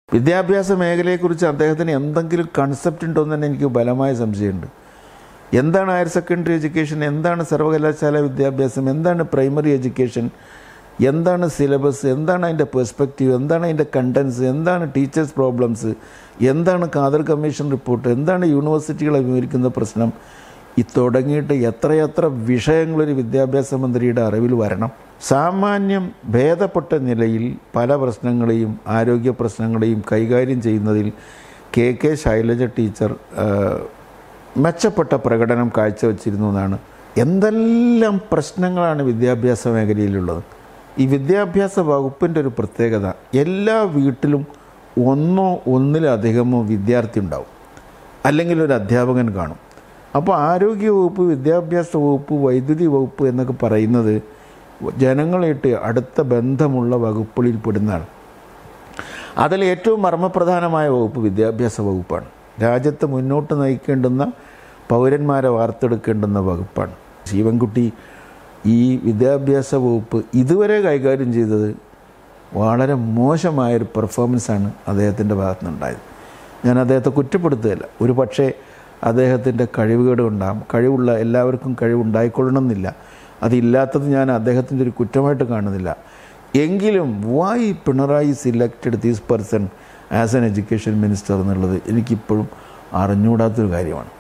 വിദ്യാഭ്യാസ മേഖലയെക്കുറിച്ച് അദ്ദേഹത്തിന് എന്തെങ്കിലും കൺസെപ്റ്റ് ഉണ്ടോ എന്ന് തന്നെ എനിക്ക് ബലമായ സംശയമുണ്ട് എന്താണ് ഹയർ സെക്കൻഡറി എഡ്യൂക്കേഷൻ എന്താണ് സർവകലാശാല വിദ്യാഭ്യാസം എന്താണ് പ്രൈമറി എഡ്യൂക്കേഷൻ എന്താണ് സിലബസ് എന്താണ് അതിൻ്റെ പെർസ്പെക്റ്റീവ് എന്താണ് അതിൻ്റെ കണ്ടൻസ് എന്താണ് ടീച്ചേഴ്സ് പ്രോബ്ലംസ് എന്താണ് കാദർ കമ്മീഷൻ റിപ്പോർട്ട് എന്താണ് യൂണിവേഴ്സിറ്റികൾ അഭിമുഖീകരിക്കുന്ന പ്രശ്നം ഈ തുടങ്ങിയിട്ട് എത്രയെത്ര വിഷയങ്ങളൊരു വിദ്യാഭ്യാസ മന്ത്രിയുടെ അറിവിൽ വരണം സാമാന്യം ഭേദപ്പെട്ട നിലയിൽ പല പ്രശ്നങ്ങളെയും ആരോഗ്യ പ്രശ്നങ്ങളെയും കൈകാര്യം ചെയ്യുന്നതിൽ കെ കെ ശൈലജ ടീച്ചർ ആ, മെച്ചപ്പെട്ട പ്രകടനം കാഴ്ചവെച്ചിരുന്നു എന്നാണ് എന്തെല്ലാം പ്രശ്നങ്ങളാണ് വിദ്യാഭ്യാസ മേഖലയിലുള്ളത് ഈ വിദ്യാഭ്യാസ വകുപ്പിൻ്റെ ഒരു പ്രത്യേകത എല്ലാ വീട്ടിലും ഒന്നോ ഒന്നിലധികമോ വിദ്യാർത്ഥി ഉണ്ടാവും അല്ലെങ്കിൽ ഒരു അധ്യാപകൻ കാണും അപ്പോൾ ആരോഗ്യ വകുപ്പ് വിദ്യാഭ്യാസ വകുപ്പ് വൈദ്യുതി വകുപ്പ് എന്നൊക്കെ പറയുന്നത് ജനങ്ങളായിട്ട് അടുത്ത ബന്ധമുള്ള വകുപ്പുകളിൽ പെടുന്നതാണ് അതിൽ ഏറ്റവും മർമ്മപ്രധാനമായ വകുപ്പ് വിദ്യാഭ്യാസ വകുപ്പാണ് രാജ്യത്തെ മുന്നോട്ട് നയിക്കേണ്ടുന്ന പൗരന്മാരെ വാർത്തെടുക്കേണ്ടുന്ന വകുപ്പാണ് ശിവൻകുട്ടി ഈ വിദ്യാഭ്യാസ വകുപ്പ് ഇതുവരെ കൈകാര്യം ചെയ്തത് വളരെ മോശമായൊരു പെർഫോമൻസാണ് അദ്ദേഹത്തിൻ്റെ ഭാഗത്തു നിന്നുണ്ടായത് ഞാൻ അദ്ദേഹത്തെ കുറ്റപ്പെടുത്തുകയല്ല ഒരു പക്ഷേ അദ്ദേഹത്തിൻ്റെ കഴിവുകേട് ഉണ്ടാകും കഴിവുള്ള എല്ലാവർക്കും കഴിവുണ്ടായിക്കൊള്ളണമെന്നില്ല അതില്ലാത്തത് ഞാൻ അദ്ദേഹത്തിൻ്റെ ഒരു കുറ്റമായിട്ട് കാണുന്നില്ല എങ്കിലും why Pinarayi selected these person as an education minister എന്നുള്ളത് എനിക്കിപ്പോഴും അറിഞ്ഞുകൂടാത്തൊരു കാര്യമാണ്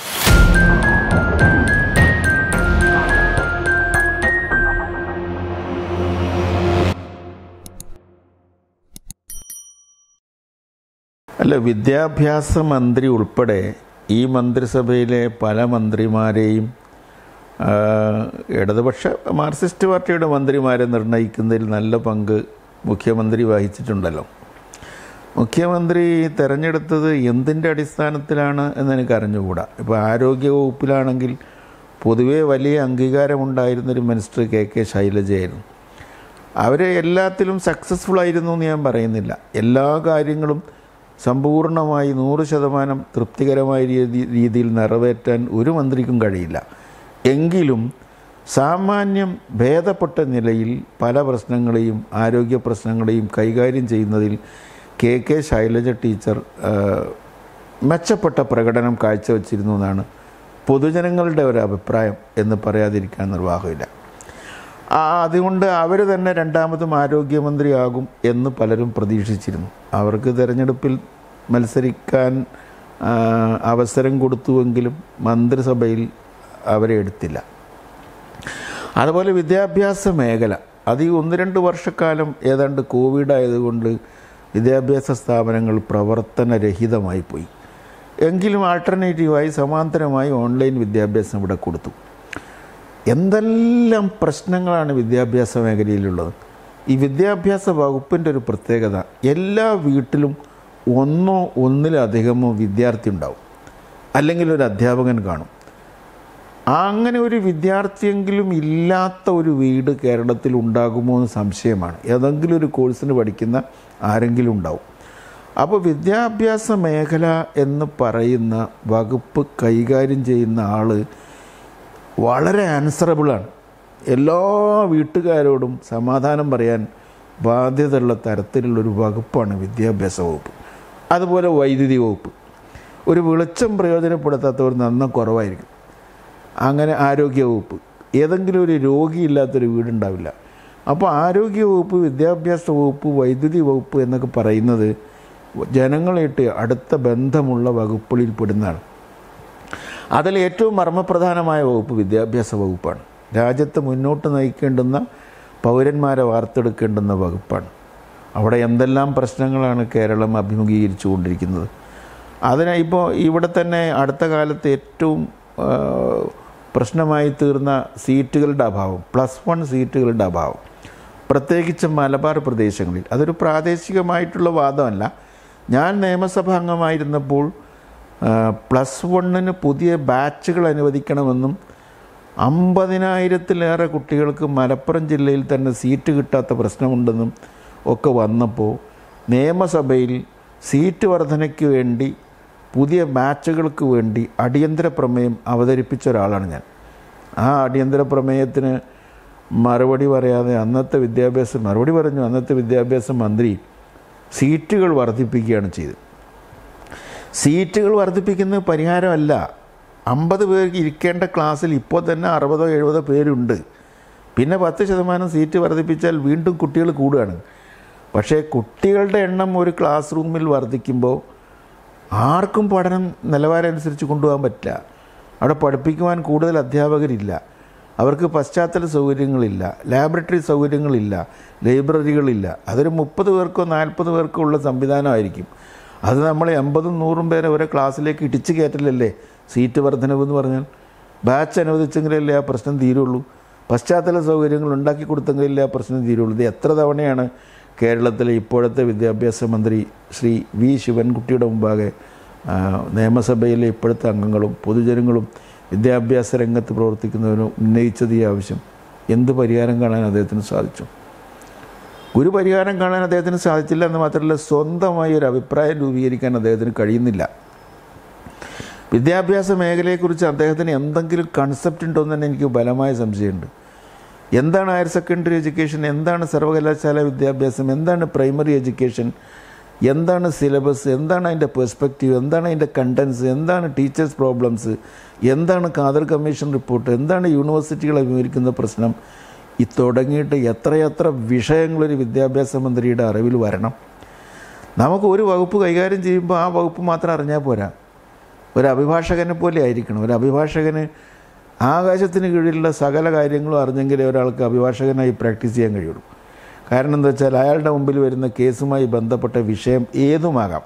അല്ല വിദ്യാഭ്യാസ മന്ത്രി ഉൾപ്പെടെ ഈ മന്ത്രിസഭയിലെ പല മന്ത്രിമാരെയും ആ, ഇടതുപക്ഷ മാർക്സിസ്റ്റ് പാർട്ടിയുടെ മന്ത്രിമാരെ നിർണ്ണയിക്കുന്നതിൽ നല്ല പങ്ക് മുഖ്യമന്ത്രി വഹിച്ചിട്ടുണ്ടല്ലോ മുഖ്യമന്ത്രി തിരഞ്ഞെടുത്തത് എന്തിൻ്റെ അടിസ്ഥാനത്തിലാണ് എന്ന് എനിക്ക് അറിഞ്ഞുകൂടാ ഇപ്പോൾ ആരോഗ്യ വകുപ്പിലാണെങ്കിൽ പൊതുവേ വലിയ അംഗീകാരമുണ്ടായിരുന്നൊരു മിനിസ്റ്റർ കെ കെ ശൈലജയായിരുന്നു അവർ എല്ലാത്തിലും സക്സസ്ഫുൾ ആയിരുന്നു എന്ന് ഞാൻ പറയുന്നില്ല എല്ലാ കാര്യങ്ങളും സമ്പൂർണ്ണമായി നൂറ് ശതമാനം തൃപ്തികരമായ രീതി രീതിയിൽ നിറവേറ്റാൻ ഒരു മന്ത്രിക്കും കഴിയില്ല എങ്കിലും സാമാന്യം ഭേദപ്പെട്ട നിലയിൽ പല പ്രശ്നങ്ങളെയും ആരോഗ്യ പ്രശ്നങ്ങളെയും കൈകാര്യം ചെയ്യുന്നതിൽ കെ കെ ശൈലജ ടീച്ചർ ആ, മെച്ചപ്പെട്ട പ്രകടനം കാഴ്ചവെച്ചിരുന്നു എന്നാണ് പൊതുജനങ്ങളുടെ ഒരു അഭിപ്രായം എന്ന് പറയാതിരിക്കാൻ നിർവാഹമില്ല ആ അതുകൊണ്ട് അവർ തന്നെ രണ്ടാമതും ആരോഗ്യമന്ത്രിയാകും എന്ന് പലരും പ്രതീക്ഷിച്ചിരുന്നു അവർക്ക് തിരഞ്ഞെടുപ്പിൽ മത്സരിക്കാൻ ആ, അവസരം കൊടുത്തുവെങ്കിലും മന്ത്രിസഭയിൽ അവരെ എടുത്തില്ല അതുപോലെ വിദ്യാഭ്യാസ മേഖല അത് ഈ ഒന്ന് രണ്ട് വർഷക്കാലം ഏതാണ്ട് കോവിഡ് ആയതുകൊണ്ട് വിദ്യാഭ്യാസ സ്ഥാപനങ്ങൾ പ്രവർത്തനരഹിതമായി പോയി എങ്കിലും ആൾട്ടർനേറ്റീവായി സമാന്തരമായി ഓൺലൈൻ വിദ്യാഭ്യാസം ഇവിടെ കൊടുത്തു എന്തെല്ലാം പ്രശ്നങ്ങളാണ് വിദ്യാഭ്യാസ മേഖലയിലുള്ളത് ഈ വിദ്യാഭ്യാസ വകുപ്പിൻ്റെ ഒരു പ്രത്യേകത എല്ലാ വീട്ടിലും ഒന്നോ ഒന്നിലധികമോ വിദ്യാർത്ഥി ഉണ്ടാവും അല്ലെങ്കിൽ ഒരു അധ്യാപകൻ കാണും അങ്ങനെ ഒരു വിദ്യാർത്ഥിയെങ്കിലും ഇല്ലാത്ത ഒരു വീട് കേരളത്തിൽ ഉണ്ടാകുമോ എന്ന് സംശയമാണ് ഏതെങ്കിലും ഒരു കോഴ്സിന് പഠിക്കുന്ന ആരെങ്കിലും ഉണ്ടാവും അപ്പോൾ വിദ്യാഭ്യാസ മേഖല എന്ന് പറയുന്ന വകുപ്പ് കൈകാര്യം ചെയ്യുന്ന ആൾ വളരെ ആൻസറബിളാണ് എല്ലാ വീട്ടുകാരോടും സമാധാനം പറയാൻ ബാധ്യതയുള്ള തരത്തിലുള്ളൊരു വകുപ്പാണ് വിദ്യാഭ്യാസ വകുപ്പ് അതുപോലെ വൈദ്യുതി വകുപ്പ് ഒരു വെളിച്ചം പ്രയോജനപ്പെടുത്താത്തവർ നന്ന കുറവായിരിക്കും അങ്ങനെ ആരോഗ്യ വകുപ്പ് ഏതെങ്കിലും ഒരു രോഗിയില്ലാത്തൊരു വീടുണ്ടാവില്ല അപ്പോൾ ആരോഗ്യ വകുപ്പ് വിദ്യാഭ്യാസ വകുപ്പ് വൈദ്യുതി വകുപ്പ് എന്നൊക്കെ പറയുന്നത് ജനങ്ങളായിട്ട് അടുത്ത ബന്ധമുള്ള വകുപ്പുകളിൽ പെടുന്നതാണ് അതിൽ ഏറ്റവും മർമ്മപ്രധാനമായ വകുപ്പ് വിദ്യാഭ്യാസ വകുപ്പാണ് രാജ്യത്തെ മുന്നോട്ട് നയിക്കേണ്ടുന്ന പൗരന്മാരെ വാർത്തെടുക്കേണ്ടുന്ന വകുപ്പാണ് അവിടെ എന്തെല്ലാം പ്രശ്നങ്ങളാണ് കേരളം അഭിമുഖീകരിച്ചു കൊണ്ടിരിക്കുന്നത് അതിന് ഇപ്പോൾ ഇവിടെ തന്നെ അടുത്ത കാലത്ത് ഏറ്റവും ആ, പ്രശ്നമായി തീർന്ന സീറ്റുകളുടെ അഭാവം പ്ലസ് വൺ സീറ്റുകളുടെ അഭാവം പ്രത്യേകിച്ച് മലബാർ പ്രദേശങ്ങളിൽ അതൊരു പ്രാദേശികമായിട്ടുള്ള വാദമല്ല ഞാൻ നിയമസഭാ അംഗമായിരുന്നപ്പോൾ ആ, പ്ലസ് വണ്ണിന് പുതിയ ബാച്ചുകൾ അനുവദിക്കണമെന്നും അമ്പതിനായിരത്തിലേറെ കുട്ടികൾക്ക് മലപ്പുറം ജില്ലയിൽ തന്നെ സീറ്റ് കിട്ടാത്ത പ്രശ്നമുണ്ടെന്നും ഒക്കെ വന്നപ്പോൾ നിയമസഭയിൽ സീറ്റ് വർധനയ്ക്ക് വേണ്ടി പുതിയ ബാച്ചുകൾക്ക് വേണ്ടി അടിയന്തര പ്രമേയം അവതരിപ്പിച്ച ഒരാളാണ് ഞാൻ ആ അടിയന്തര പ്രമേയത്തിന് മറുപടി പറയാതെ അന്നത്തെ വിദ്യാഭ്യാസ മറുപടി പറഞ്ഞു അന്നത്തെ വിദ്യാഭ്യാസ മന്ത്രി സീറ്റുകൾ വർദ്ധിപ്പിക്കുകയാണ് ചെയ്തത് സീറ്റുകൾ വർദ്ധിപ്പിക്കുന്നത് പരിഹാരമല്ല അമ്പത് പേർക്ക് ഇരിക്കേണ്ട ക്ലാസ്സിൽ ഇപ്പോൾ തന്നെ അറുപതോ എഴുപതോ പേരുണ്ട് പിന്നെ പത്ത് ശതമാനം സീറ്റ് വർദ്ധിപ്പിച്ചാൽ വീണ്ടും കുട്ടികൾ കൂടുകയാണ് പക്ഷേ കുട്ടികളുടെ എണ്ണം ഒരു ക്ലാസ് റൂമിൽ വർദ്ധിക്കുമ്പോൾ ആർക്കും പഠനം നിലവാരം അനുസരിച്ച് കൊണ്ടുപോകാൻ പറ്റില്ല അവിടെ പഠിപ്പിക്കുവാൻ കൂടുതൽ അധ്യാപകരില്ല അവർക്ക് പശ്ചാത്തല സൗകര്യങ്ങളില്ല ലാബറട്ടറി സൗകര്യങ്ങളില്ല ലൈബ്രറികളില്ല അതൊരു മുപ്പത് പേർക്കോ നാൽപ്പത് പേർക്കോ ഉള്ള സംവിധാനമായിരിക്കും അത് നമ്മൾ എൺപതും നൂറും പേരെ ഒരേ ക്ലാസ്സിലേക്ക് ഇടിച്ചു കയറ്റലല്ലേ സീറ്റ് വർധനവ് എന്ന് പറഞ്ഞാൽ ബാച്ച് അനുവദിച്ചെങ്കിലല്ലേ ആ പ്രശ്നം തീരുള്ളൂ പശ്ചാത്തല സൗകര്യങ്ങൾ ഉണ്ടാക്കി കൊടുത്തെങ്കിലല്ലേ ആ പ്രശ്നം തീരുള്ളൂ ഇത് എത്ര തവണയാണ് കേരളത്തിലെ ഇപ്പോഴത്തെ വിദ്യാഭ്യാസ മന്ത്രി ശ്രീ വി ശിവൻകുട്ടിയുടെ മുമ്പാകെ ആ, നിയമസഭയിലെ ഇപ്പോഴത്തെ അംഗങ്ങളും പൊതുജനങ്ങളും വിദ്യാഭ്യാസ രംഗത്ത് പ്രവർത്തിക്കുന്നവരും ഉന്നയിച്ചത് ഈ ആവശ്യം എന്ത് പരിഹാരം കാണാൻ അദ്ദേഹത്തിന് സാധിച്ചു ഒരു പരിഹാരം കാണാൻ അദ്ദേഹത്തിന് സാധിച്ചില്ല എന്ന് മാത്രമല്ല സ്വന്തമായി ഒരു അഭിപ്രായം രൂപീകരിക്കാൻ അദ്ദേഹത്തിന് കഴിയുന്നില്ല വിദ്യാഭ്യാസ മേഖലയെക്കുറിച്ച് അദ്ദേഹത്തിന് എന്തെങ്കിലും കൺസെപ്റ്റ് ഉണ്ടോ എന്ന് തന്നെ എനിക്ക് ബലമായ സംശയമുണ്ട് എന്താണ് ഹയർ സെക്കൻഡറി എഡ്യൂക്കേഷൻ എന്താണ് സർവകലാശാല വിദ്യാഭ്യാസം എന്താണ് പ്രൈമറി എഡ്യൂക്കേഷൻ എന്താണ് സിലബസ് എന്താണ് അതിൻ്റെ പെർസ്പെക്റ്റീവ് എന്താണ് അതിൻ്റെ കണ്ടൻസ് എന്താണ് ടീച്ചേഴ്സ് പ്രോബ്ലംസ് എന്താണ് കാദർ കമ്മീഷൻ റിപ്പോർട്ട് എന്താണ് യൂണിവേഴ്സിറ്റികൾ അഭിമുഖീകരിക്കുന്ന പ്രശ്നം ഈ തുടങ്ങിയിട്ട് എത്രയെത്ര വിഷയങ്ങളൊരു വിദ്യാഭ്യാസ മന്ത്രിയുടെ അറിവിൽ വരണം നമുക്ക് ഒരു വകുപ്പ് കൈകാര്യം ചെയ്യുമ്പോൾ ആ വകുപ്പ് മാത്രം അറിഞ്ഞാൽ പോരാ ഒരു അഭിഭാഷകനെ പോലെ ആയിരിക്കണം ഒരു അഭിഭാഷകന് ആകാശത്തിന് കീഴിലുള്ള സകല കാര്യങ്ങളും അറിഞ്ഞെങ്കിലേ ഒരാൾക്ക് അഭിഭാഷകനായി പ്രാക്ടീസ് ചെയ്യാൻ കഴിയുള്ളൂ കാരണം എന്താ വെച്ചാൽ അയാളുടെ മുമ്പിൽ വരുന്ന കേസുമായി ബന്ധപ്പെട്ട വിഷയം ഏതുമാകാം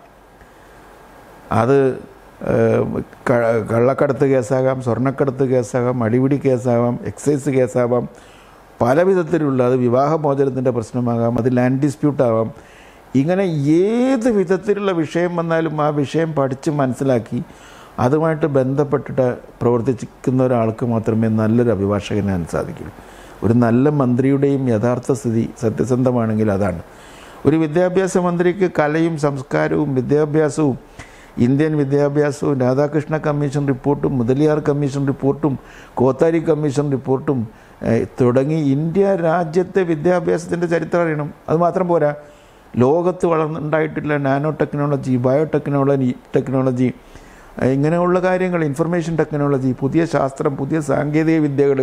അത് ഏഹ്, ക- കള്ളക്കടത്ത് കേസാകാം സ്വർണ്ണക്കടത്ത് കേസാകാം അടിപിടി കേസാകാം എക്സൈസ് കേസാവാം പല വിധത്തിലുള്ള അത് വിവാഹമോചനത്തിൻ്റെ പ്രശ്നമാകാം അത് ലാൻഡ് ഡിസ്പ്യൂട്ട് ആവാം ഇങ്ങനെ ഏത് വിധത്തിലുള്ള വിഷയം വന്നാലും ആ വിഷയം പഠിച്ച് മനസ്സിലാക്കി അതുമായിട്ട് ബന്ധപ്പെട്ടിട്ട് പ്രവർത്തിക്കുന്ന ഒരാൾക്ക് മാത്രമേ നല്ലൊരു അഭിഭാഷകനാകാൻ സാധിക്കുള്ളൂ ഒരു നല്ല മന്ത്രിയുടെയും യഥാർത്ഥ സ്ഥിതി സത്യസന്ധമാണെങ്കിൽ അതാണ് ഒരു വിദ്യാഭ്യാസ മന്ത്രിക്ക് കലയും സംസ്കാരവും വിദ്യാഭ്യാസവും ഇന്ത്യൻ വിദ്യാഭ്യാസവും രാധാകൃഷ്ണ കമ്മീഷൻ റിപ്പോർട്ടും മുതലിയാർ കമ്മീഷൻ റിപ്പോർട്ടും കോത്താരി കമ്മീഷൻ റിപ്പോർട്ടും ഏഹ്, തുടങ്ങി ഇന്ത്യ രാജ്യത്തെ വിദ്യാഭ്യാസത്തിൻ്റെ ചരിത്രം അറിയണം അത് മാത്രം പോരാ ലോകത്ത് വളർന്നുണ്ടായിട്ടുള്ള nano technology bio technology technology ഏഹ്, ഇങ്ങനെയുള്ള കാര്യങ്ങൾ ഇൻഫർമേഷൻ ടെക്നോളജി പുതിയ ശാസ്ത്രം പുതിയ സാങ്കേതിക വിദ്യകൾ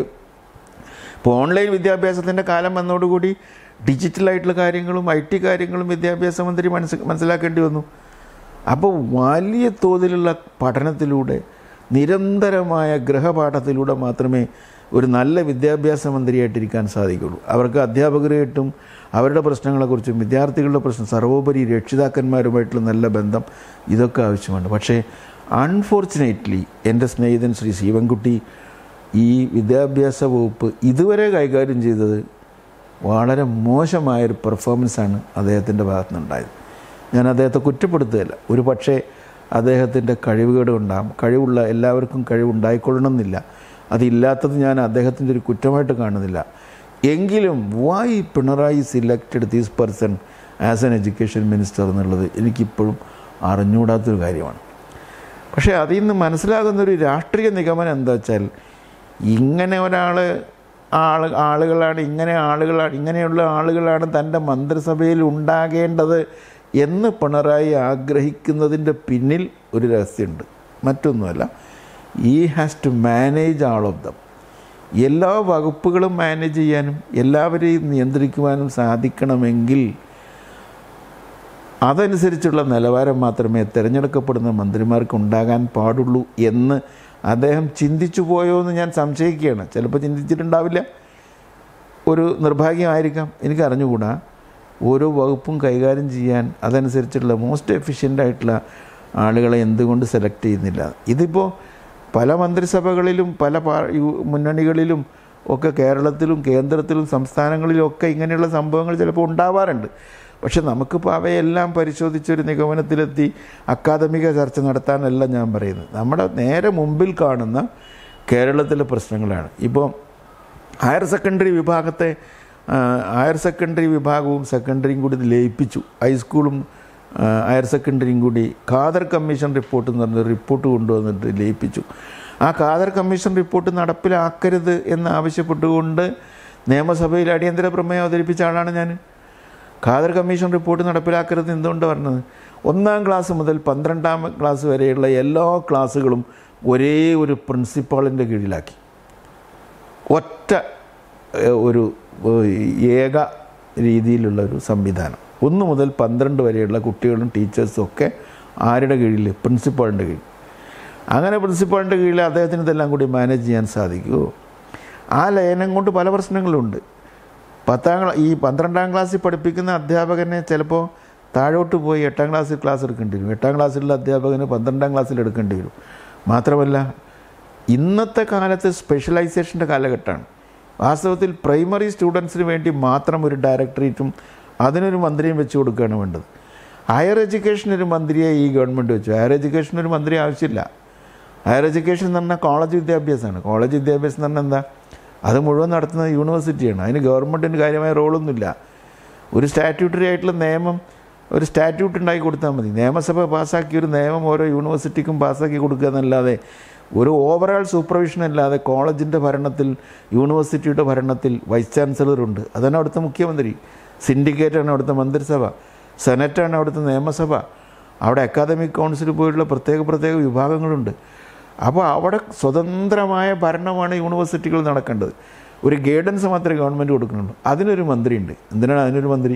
ഇപ്പോൾ ഓൺലൈൻ വിദ്യാഭ്യാസത്തിൻ്റെ കാലം വന്നതോടുകൂടി ഡിജിറ്റലായിട്ടുള്ള കാര്യങ്ങളും ഐ ടി കാര്യങ്ങളും വിദ്യാഭ്യാസ മന്ത്രി മനസ്സ് മനസ്സിലാക്കേണ്ടി വന്നു അപ്പോൾ വലിയ തോതിലുള്ള പഠനത്തിലൂടെ നിരന്തരമായ ഗൃഹപാഠത്തിലൂടെ മാത്രമേ ഒരു നല്ല വിദ്യാഭ്യാസ മന്ത്രിയായിട്ടിരിക്കാൻ സാധിക്കുള്ളൂ അവർക്ക് അധ്യാപകരായിട്ടും അവരുടെ പ്രശ്നങ്ങളെക്കുറിച്ചും വിദ്യാർത്ഥികളുടെ പ്രശ്നം സർവോപരി രക്ഷിതാക്കന്മാരുമായിട്ടുള്ള നല്ല ബന്ധം ഇതൊക്കെ ആവശ്യമാണ് പക്ഷേ അൺഫോർച്ചുനേറ്റ്ലി എൻ്റെ സ്നേഹിതൻ ശ്രീ ശിവൻകുട്ടി ഈ വിദ്യാഭ്യാസ വകുപ്പ് ഇതുവരെ കൈകാര്യം ചെയ്തത് വളരെ മോശമായൊരു പെർഫോമൻസാണ് അദ്ദേഹത്തിൻ്റെ ഭാഗത്തു നിന്നുണ്ടായത് ഞാൻ അദ്ദേഹത്തെ കുറ്റപ്പെടുത്തുകയല്ല ഒരു പക്ഷേ അദ്ദേഹത്തിൻ്റെ കഴിവുകേട് ഉണ്ടാകും കഴിവുള്ള എല്ലാവർക്കും കഴിവുണ്ടായിക്കൊള്ളണമെന്നില്ല അതില്ലാത്തത് ഞാൻ അദ്ദേഹത്തിൻ്റെ ഒരു കുറ്റമായിട്ട് കാണുന്നില്ല എങ്കിലും why Pinarayi selected these person as an education minister എന്നുള്ളത് എനിക്കിപ്പോഴും അറിഞ്ഞുകൂടാത്തൊരു കാര്യമാണ് പക്ഷേ അതിൽ നിന്ന് മനസ്സിലാകുന്നൊരു രാഷ്ട്രീയ നിഗമനം എന്താ വെച്ചാൽ ഇങ്ങനെ ഒരാൾ ആൾ ആളുകളാണ് ഇങ്ങനെ ആളുകളാണ് ഇങ്ങനെയുള്ള ആളുകളാണ് തൻ്റെ മന്ത്രിസഭയിൽ ഉണ്ടാകേണ്ടത് എന്ന് പിണറായി ആഗ്രഹിക്കുന്നതിൻ്റെ പിന്നിൽ ഒരു രഹസ്യമുണ്ട് മറ്റൊന്നുമല്ല ഈ has to manage all of them എല്ലാ വകുപ്പുകളും മാനേജ് ചെയ്യാനും എല്ലാവരെയും നിയന്ത്രിക്കുവാനും സാധിക്കണമെങ്കിൽ അതനുസരിച്ചുള്ള നിലവാരം മാത്രമേ തിരഞ്ഞെടുക്കപ്പെടുന്ന മന്ത്രിമാർക്ക് ഉണ്ടാകാൻ പാടുള്ളൂ എന്ന് അദ്ദേഹം ചിന്തിച്ചു പോയോ എന്ന് ഞാൻ സംശയിക്കുകയാണ് ചിലപ്പോൾ ചിന്തിച്ചിട്ടുണ്ടാവില്ല ഒരു നിർഭാഗ്യമായിരിക്കാം എനിക്ക് അറിഞ്ഞുകൂടാ ഓരോ വകുപ്പും കൈകാര്യം ചെയ്യാൻ അതനുസരിച്ചുള്ള മോസ്റ്റ് എഫിഷ്യൻ്റ് ആയിട്ടുള്ള ആളുകളെ എന്തുകൊണ്ട് സെലക്ട് ചെയ്യുന്നില്ല ഇതിപ്പോൾ പല മന്ത്രിസഭകളിലും പല പാ- യു- മുന്നണികളിലും ഒക്കെ കേരളത്തിലും കേന്ദ്രത്തിലും സംസ്ഥാനങ്ങളിലും ഒക്കെ ഇങ്ങനെയുള്ള സംഭവങ്ങൾ ചിലപ്പോൾ ഉണ്ടാവാറുണ്ട് പക്ഷെ നമുക്കിപ്പോൾ അവയെല്ലാം പരിശോധിച്ചൊരു നിഗമനത്തിലെത്തി അക്കാദമിക ചർച്ച നടത്താനല്ല ഞാൻ പറയുന്നത് നമ്മുടെ നേരെ മുമ്പിൽ കാണുന്ന കേരളത്തിലെ പ്രശ്നങ്ങളാണ് ഇപ്പോൾ ഹയർ സെക്കൻഡറി വിഭാഗത്തെ ആ, ഹയർ സെക്കൻഡറി വിഭാഗവും സെക്കൻഡറിയും കൂടി ഇത് ലയിപ്പിച്ചു ഹൈസ്കൂളും ആ, ഹയർ സെക്കൻഡറിയും കൂടി ഖാദർ കമ്മീഷൻ റിപ്പോർട്ട് എന്ന് പറഞ്ഞ റിപ്പോർട്ട് കൊണ്ടുവന്നിട്ട് ലയിപ്പിച്ചു ആ ഖാദർ കമ്മീഷൻ റിപ്പോർട്ട് നടപ്പിലാക്കരുത് എന്ന് ആവശ്യപ്പെട്ടുകൊണ്ട് നിയമസഭയിൽ അടിയന്തര പ്രമേയം അവതരിപ്പിച്ച ആളാണ് ഞാൻ ഖാദർ കമ്മീഷൻ റിപ്പോർട്ട് നടപ്പിലാക്കരുത് എന്തുകൊണ്ട് പറഞ്ഞത് ഒന്നാം ക്ലാസ് മുതൽ പന്ത്രണ്ടാം ക്ലാസ് വരെയുള്ള എല്ലാ ക്ലാസ്സുകളും ഒരേ ഒരു പ്രിൻസിപ്പാളിൻ്റെ കീഴിലാക്കി ഒറ്റ ഏഹ്, ഒരു ഏഹ്, ഏക രീതിയിലുള്ള ഒരു സംവിധാനം ഒന്ന് മുതൽ പന്ത്രണ്ട് വരെയുള്ള കുട്ടികളും ടീച്ചേഴ്സും ഒക്കെ ആരുടെ കീഴിൽ പ്രിൻസിപ്പാളിൻ്റെ കീഴിൽ അങ്ങനെ പ്രിൻസിപ്പാളിൻ്റെ കീഴിൽ അദ്ദേഹത്തിന് ഇതെല്ലാം കൂടി മാനേജ് ചെയ്യാൻ സാധിക്കുമോ ആ ലയനം കൊണ്ട് പല പ്രശ്നങ്ങളുണ്ട് പത്താം ക്ലാ ഈ പന്ത്രണ്ടാം ക്ലാസ്സിൽ പഠിപ്പിക്കുന്ന അധ്യാപകനെ ചിലപ്പോൾ താഴോട്ട് പോയി എട്ടാം ക്ലാസ്സിൽ ക്ലാസ് എടുക്കേണ്ടി വരും എട്ടാം ക്ലാസ്സിലുള്ള അധ്യാപകന് പന്ത്രണ്ടാം ക്ലാസ്സിൽ എടുക്കേണ്ടി വരും മാത്രമല്ല ഇന്നത്തെ കാലത്ത് സ്പെഷ്യലൈസേഷൻ്റെ കാലഘട്ടമാണ് വാസ്തവത്തിൽ പ്രൈമറി സ്റ്റുഡൻസിന് വേണ്ടി മാത്രം ഒരു ഡയറക്ടറേറ്റും അതിനൊരു മന്ത്രിയും വെച്ച് കൊടുക്കുകയാണ് വേണ്ടത് ഹയർ എഡ്യൂക്കേഷൻ ഒരു മന്ത്രിയെ ഈ ഗവൺമെൻറ് വെച്ചു ഹയർ എഡ്യൂക്കേഷൻ ഒരു മന്ത്രി ആവശ്യമില്ല ഹയർ എഡ്യൂക്കേഷൻ എന്ന് പറഞ്ഞാൽ കോളേജ് വിദ്യാഭ്യാസമാണ് കോളേജ് വിദ്യാഭ്യാസം എന്ന് പറഞ്ഞാൽ എന്താ അത് മുഴുവൻ നടത്തുന്നത് യൂണിവേഴ്സിറ്റിയാണ് അതിന് ഗവൺമെൻറ്റിന് കാര്യമായ റോളൊന്നുമില്ല ഒരു സ്റ്റാറ്റ്യൂട്ടറി ആയിട്ടുള്ള നിയമം ഒരു സ്റ്റാറ്റ്യൂട്ട് ഉണ്ടാക്കി കൊടുത്താൽ മതി നിയമസഭ പാസ്സാക്കിയ ഒരു നിയമം ഓരോ യൂണിവേഴ്സിറ്റിക്കും പാസ്സാക്കി കൊടുക്കുക എന്നല്ലാതെ ഒരു ഓവറോൾ സൂപ്പർവിഷൻ അല്ലാതെ കോളേജിൻ്റെ ഭരണത്തിൽ യൂണിവേഴ്സിറ്റിയുടെ ഭരണത്തിൽ വൈസ് ചാൻസലറുണ്ട് അതാണ് അവിടുത്തെ മുഖ്യമന്ത്രി സിൻഡിക്കേറ്റാണ് അവിടുത്തെ മന്ത്രിസഭ സെനറ്റാണ് അവിടുത്തെ നിയമസഭ അവിടെ അക്കാദമിക് കൗൺസിൽ പോയിട്ടുള്ള പ്രത്യേക പ്രത്യേക വിഭാഗങ്ങളുണ്ട് അപ്പോൾ അവിടെ സ്വതന്ത്രമായ ഭരണമാണ് യൂണിവേഴ്സിറ്റികൾ നടക്കേണ്ടത് ഒരു ഗൈഡൻസ് മാത്രമേ ഗവൺമെൻറ് കൊടുക്കുന്നുള്ളൂ അതിനൊരു മന്ത്രിയുണ്ട് എന്തിനാണ് അതിനൊരു മന്ത്രി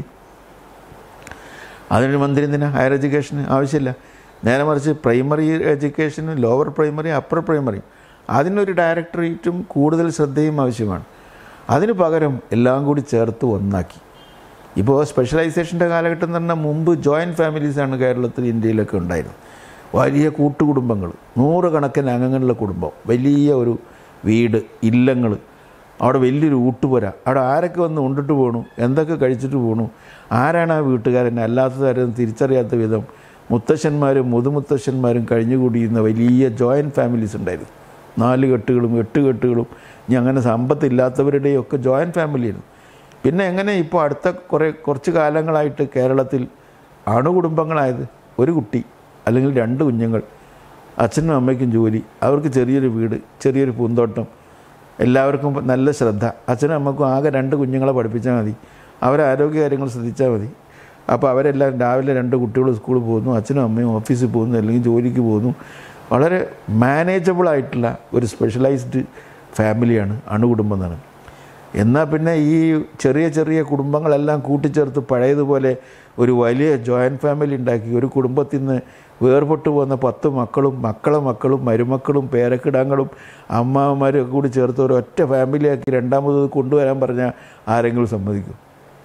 അതിനൊരു മന്ത്രി എന്തിനാ ഹയർ എഡ്യൂക്കേഷന് ആവശ്യമില്ല നേരെ മറിച്ച് പ്രൈമറി എഡ്യൂക്കേഷന് ലോവർ പ്രൈമറി അപ്പർ പ്രൈമറി അതിനൊരു ഡയറക്ടറേറ്റും കൂടുതൽ ശ്രദ്ധയും ആവശ്യമാണ് അതിന് പകരം എല്ലാം കൂടി ചേർത്ത് ഒന്നാക്കി ഇപ്പോൾ സ്പെഷ്യലൈസേഷൻ്റെ കാലഘട്ടം എന്ന് പറഞ്ഞാൽ മുമ്പ് ജോയിൻറ്റ് ഫാമിലീസാണ് കേരളത്തിൽ ഇന്ത്യയിലൊക്കെ ഉണ്ടായിരുന്നത് വലിയ കൂട്ടുകുടുംബങ്ങൾ നൂറുകണക്കിന് അംഗങ്ങളുള്ള കുടുംബം വലിയ ഒരു വീട് ഇല്ലങ്ങൾ അവിടെ വലിയൊരു ഊട്ടുപുര അവിടെ ആരൊക്കെ വന്ന് ഉണ്ടിട്ട് പോകണു എന്തൊക്കെ കഴിച്ചിട്ട് പോകണു ആരാണ് ആ വീട്ടുകാരൻ അല്ലാത്തതാരും തിരിച്ചറിയാത്ത വിധം മുത്തശ്ശന്മാരും മുതുമുത്തശ്ശന്മാരും കഴിഞ്ഞുകൂടിയിരുന്ന വലിയ ജോയിൻറ്റ് ഫാമിലീസ് ഉണ്ടായിരുന്നു നാല് കെട്ടുകളും എട്ട് കെട്ടുകളും ഇനി അങ്ങനെ സമ്പത്തില്ലാത്തവരുടെയൊക്കെ ജോയിൻറ്റ് ഫാമിലിയായിരുന്നു പിന്നെ എങ്ങനെ ഇപ്പോൾ അടുത്ത കുറേ കുറച്ച് കാലങ്ങളായിട്ട് കേരളത്തിൽ അണുകുടുംബങ്ങളായത് ഒരു കുട്ടി അല്ലെങ്കിൽ രണ്ട് കുഞ്ഞുങ്ങൾ അച്ഛനും അമ്മയ്ക്കും ജോലി അവർക്ക് ചെറിയൊരു വീട് ചെറിയൊരു പൂന്തോട്ടം എല്ലാവർക്കും നല്ല ശ്രദ്ധ അച്ഛനും അമ്മക്കും ആകെ രണ്ട് കുഞ്ഞുങ്ങളെ പഠിപ്പിച്ചാൽ മതി അവരെ ആരോഗ്യകാര്യങ്ങൾ ശ്രദ്ധിച്ചാൽ മതി അപ്പോൾ അവരെല്ലാം രാവിലെ രണ്ട് കുട്ടികൾ സ്കൂളിൽ പോകുന്നു അച്ഛനും അമ്മയും ഓഫീസിൽ പോകുന്നു അല്ലെങ്കിൽ ജോലിക്ക് പോകുന്നു വളരെ മാനേജബിൾ ആയിട്ടുള്ള ഒരു സ്പെഷ്യലൈസ്ഡ് ഫാമിലിയാണ് അണുകുടുംബം എന്നാണ് എന്നാൽ പിന്നെ ഈ ചെറിയ ചെറിയ കുടുംബങ്ങളെല്ലാം കൂട്ടിച്ചേർത്ത് പഴയതുപോലെ ഒരു വലിയ ജോയിൻറ്റ് ഫാമിലി ഉണ്ടാക്കി ഒരു കുടുംബത്തിൽ നിന്ന് വേർപെട്ടു പോകുന്ന പത്ത് മക്കളും മക്കളെ മക്കളും മരുമക്കളും പേരക്കിടാങ്ങളും അമ്മാവന്മാരും ഒക്കെ കൂടി ചേർത്ത് ഒരു ഒറ്റ ഫാമിലിയാക്കി രണ്ടാമത് കൊണ്ടുവരാൻ പറഞ്ഞാൽ ആരെങ്കിലും സമ്മതിക്കും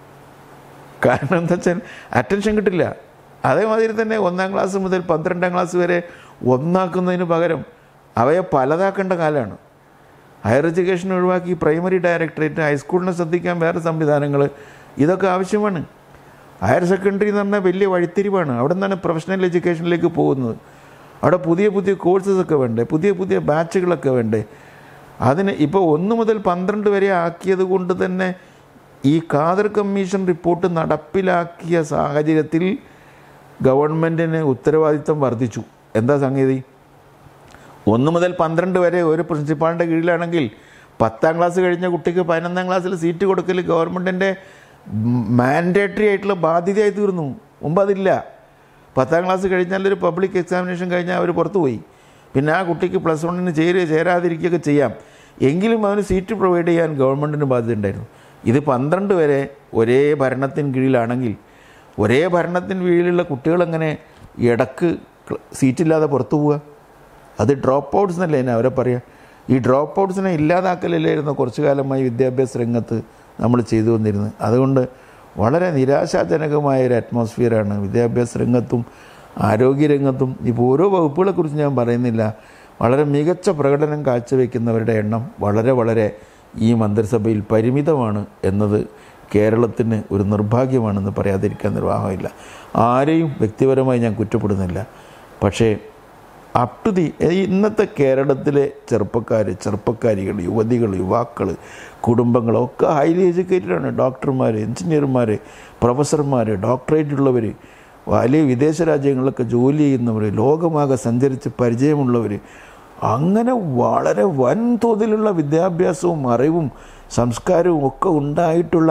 കാരണം എന്താ വെച്ചാൽ അറ്റൻഷൻ കിട്ടില്ല അതേമാതിരി തന്നെ ഒന്നാം ക്ലാസ് മുതൽ പന്ത്രണ്ടാം ക്ലാസ് വരെ ഒന്നാക്കുന്നതിന് പകരം അവയെ പലതാക്കേണ്ട കാലമാണ് ഹയർ എഡ്യൂക്കേഷൻ ഒഴിവാക്കി പ്രൈമറി ഡയറക്ടറേറ്റ് ഹൈസ്കൂളിനെ ശ്രദ്ധിക്കാൻ വേറെ സംവിധാനങ്ങൾ ഇതൊക്കെ ആവശ്യമാണ് ഹയർ സെക്കൻഡറി എന്ന് പറഞ്ഞാൽ വലിയ വഴിത്തിരിവാണ് അവിടെ നിന്നാണ് പ്രൊഫഷണൽ എഡ്യൂക്കേഷനിലേക്ക് പോകുന്നത് അവിടെ പുതിയ പുതിയ കോഴ്സസ് ഒക്കെ വേണ്ടേ പുതിയ പുതിയ ബാച്ചുകളൊക്കെ വേണ്ടേ അതിന് ഇപ്പോൾ ഒന്ന് മുതൽ പന്ത്രണ്ട് വരെ ആക്കിയത് കൊണ്ട് തന്നെ ഈ ഖാദർ കമ്മീഷൻ റിപ്പോർട്ട് നടപ്പിലാക്കിയ സാഹചര്യത്തിൽ ഗവൺമെൻറ്റിന് ഉത്തരവാദിത്വം വർദ്ധിച്ചു എന്താ സംഗതി ഒന്ന് മുതൽ പന്ത്രണ്ട് വരെ ഒരു പ്രിൻസിപ്പാളിൻ്റെ കീഴിലാണെങ്കിൽ പത്താം ക്ലാസ് കഴിഞ്ഞ കുട്ടിക്ക് പതിനൊന്നാം ക്ലാസ്സിൽ സീറ്റ് കൊടുക്കൽ ഗവൺമെൻറ്റിൻ്റെ മാൻഡേറ്ററി ആയിട്ടുള്ള ബാധ്യതയായി തീർന്നു മുമ്പ് അതില്ല പത്താം ക്ലാസ് കഴിഞ്ഞാൽ ഒരു പബ്ലിക് എക്സാമിനേഷൻ കഴിഞ്ഞാൽ അവർ പുറത്തു പോയി പിന്നെ ആ കുട്ടിക്ക് പ്ലസ് വണ്ണിന് ചേരുക ചേരാതിരിക്കുകയൊക്കെ ചെയ്യാം എങ്കിലും അവന് സീറ്റ് പ്രൊവൈഡ് ചെയ്യാൻ ഗവൺമെൻറ്റിന് ബാധ്യത ഉണ്ടായിരുന്നു ഇത് പന്ത്രണ്ട് വരെ ഒരേ ഭരണത്തിന് കീഴിലാണെങ്കിൽ ഒരേ ഭരണത്തിന് കീഴിലുള്ള കുട്ടികളെങ്ങനെ ഇടക്ക് ക്ല- സീറ്റില്ലാതെ പുറത്തു പോവുക അത് ഡ്രോപ്പ് ഔട്ട്സ് എന്നല്ലേ എന്നെ അവരെ പറയുക ഈ ഡ്രോപ്പ് ഔട്ട്സിനെ ഇല്ലാതാക്കലില്ലായിരുന്നു കുറച്ചു കാലമായി വിദ്യാഭ്യാസ രംഗത്ത് നമ്മൾ ചെയ്തു വന്നിരുന്നത് അതുകൊണ്ട് വളരെ നിരാശാജനകമായ ഒരു അറ്റ്മോസ്ഫിയറാണ് വിദ്യാഭ്യാസ രംഗത്തും ആരോഗ്യരംഗത്തും ഇപ്പോൾ ഓരോ വകുപ്പുകളെക്കുറിച്ച് ഞാൻ പറയുന്നില്ല വളരെ മികച്ച പ്രകടനം കാഴ്ചവെക്കുന്നവരുടെ എണ്ണം വളരെ വളരെ ഈ മന്ത്രിസഭയിൽ പരിമിതമാണ് എന്നത് കേരളത്തിന് ഒരു നിർഭാഗ്യമാണെന്ന് പറയാതിരിക്കാൻ നിർവാഹമില്ല ആരെയും വ്യക്തിപരമായി ഞാൻ കുറ്റപ്പെടുന്നില്ല പക്ഷേ അപ് ടു ദി ഇന്നത്തെ കേരളത്തിലെ ചെറുപ്പക്കാർ ചെറുപ്പക്കാരികൾ യുവതികൾ യുവാക്കൾ കുടുംബങ്ങളൊക്കെ ഹൈലി എഡ്യൂക്കേറ്റഡ് ആണ് ഡോക്ടർമാർ എഞ്ചിനീയർമാർ പ്രൊഫസർമാർ ഡോക്ടറേറ്റ് ഉള്ളവർ വലിയ വിദേശ രാജ്യങ്ങളിലൊക്കെ ജോലി ചെയ്യുന്നവർ ലോകമാകെ സഞ്ചരിച്ച് പരിചയമുള്ളവർ അങ്ങനെ വളരെ വൻതോതിലുള്ള വിദ്യാഭ്യാസവും അറിവും സംസ്കാരവും ഒക്കെ ഉണ്ടായിട്ടുള്ള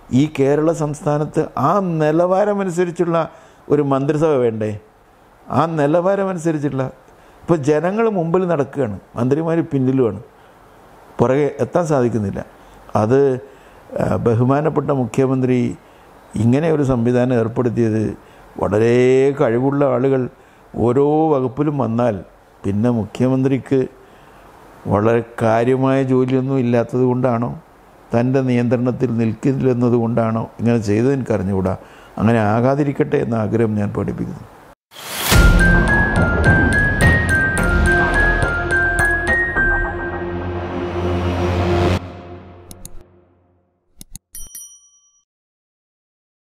ഈ കേരള സംസ്ഥാനത്ത് ആ നിലവാരമനുസരിച്ചുള്ള ഒരു മന്ത്രിസഭ വേണ്ടേ ആ നിലവാരമനുസരിച്ചുള്ള ഇപ്പോൾ ജനങ്ങൾ മുമ്പിൽ നടക്കുകയാണ് മന്ത്രിമാർ പിന്നിലുമാണ് പുറകെ എത്താൻ സാധിക്കുന്നില്ല അത് ആ, ബഹുമാനപ്പെട്ട മുഖ്യമന്ത്രി ഇങ്ങനെ ഒരു സംവിധാനം ഏർപ്പെടുത്തിയത് വളരെ കഴിവുള്ള ആളുകൾ ഓരോ വകുപ്പിലും വന്നാൽ പിന്നെ മുഖ്യമന്ത്രിക്ക് വളരെ കാര്യമായ ജോലിയൊന്നും ഇല്ലാത്തത് കൊണ്ടാണോ തൻ്റെ നിയന്ത്രണത്തിൽ നിൽക്കില്ലെന്നത് കൊണ്ടാണോ ഇങ്ങനെ ചെയ്തത് എനിക്ക് അറിഞ്ഞുകൂടാ അങ്ങനെ ആകാതിരിക്കട്ടെ എന്ന ആഗ്രഹം ഞാൻ പഠിപ്പിക്കുന്നു